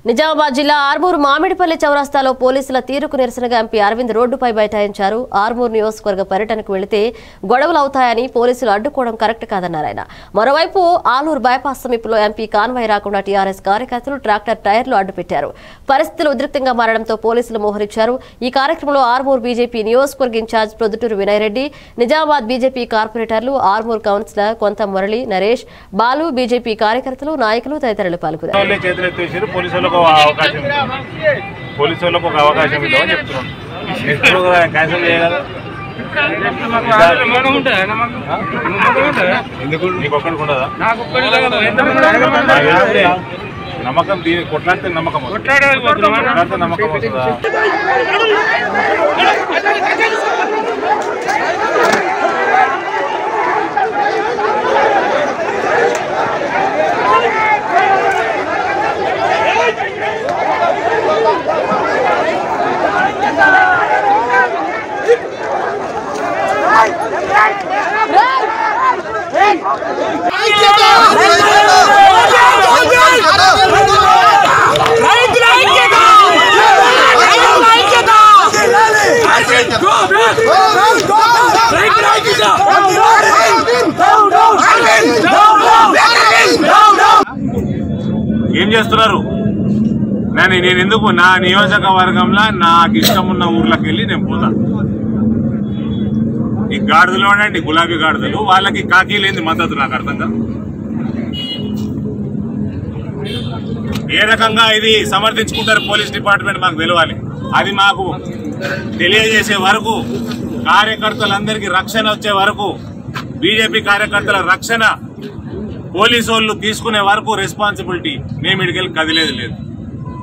నిజామాబాద్ జిల్లా ఆర్మూర్ మామిడిపల్లి చౌరస్తాలో పోలీసుల తీరుకు నిరసనగా ఎంపీ అరవింద్ రోడ్డుపై బైఠాయించారు ఆర్మూర్ నియోజకవర్గ పర్యటనకు వెళితే గొడవలు అవుతాయని పోలీసులు అడ్డుకోవడం కరెక్ట్ కాదన్నారు ఆయన మరోవైపు ఆలూరు బైపాస్ సమీపంలో ఎంపీ కాన్వాయ్ రాకుండా టీఆర్ఎస్ కార్యకర్తలు ట్రాక్టర్ టైర్లు అడ్డుపెట్టారు పరిస్థితులు ఉద్రిక్తంగా మారడంతో పోలీసులు మోహరించారు ఈ కార్యక్రమంలో ఆర్మూర్ బీజేపీ నియోజకవర్గ ఇన్ఛార్జ్ ప్రొద్దుటూరు వినయ్ రెడ్డి నిజామాబాద్ బీజేపీ కార్పొరేటర్లు ఆర్మూర్ కౌన్సిలర్ కొంత మురళి నరేష్ బాలు బీజేపీ కార్యకర్తలు నాయకులు తదితరులు పాల్గొన్నారు వాళ్ళే చేతులు ఎత్తేసారు పోలీసు వాళ్ళకు ఒక అవకాశం ఇవ్వండి. పోలీసు వాళ్ళకు ఒక అవకాశం ఇద్దామని చెప్తున్నాం ఎప్పుడు కదా క్యాన్సిల్ చేయగలరు నీకు ఒక్కడికి ఉండదా నాకు ఏంటి? నమ్మకం దీని కొట్లాడితే నమ్మకం వస్తుంది. కొట్లాడితే నమ్మకం వస్తుందా ఏం చేస్తున్నారు నేను నేను ఎందుకు నా నియోజకవర్గంలో నాకు ఇష్టం ఉన్న ఊర్లోకి వెళ్ళి నేను పోతా ఈ గాడిదలు ఉండండి గులాబీ గాడిదలు వాళ్ళకి కాకీ లేని మద్దతు నాకు అర్థం కాదు ఏ రకంగా ఇది సమర్థించుకుంటారు పోలీస్ డిపార్ట్మెంట్ మాకు తెలియాలి అది మాకు తెలియజేసే వరకు కార్యకర్తలందరికీ రక్షణ వచ్చే వరకు బీజేపీ కార్యకర్తల రక్షణ పోలీసు వాళ్ళు తీసుకునే వరకు రెస్పాన్సిబిలిటీ మేము ఇడికెళ్ళి కదిలేదు లేదు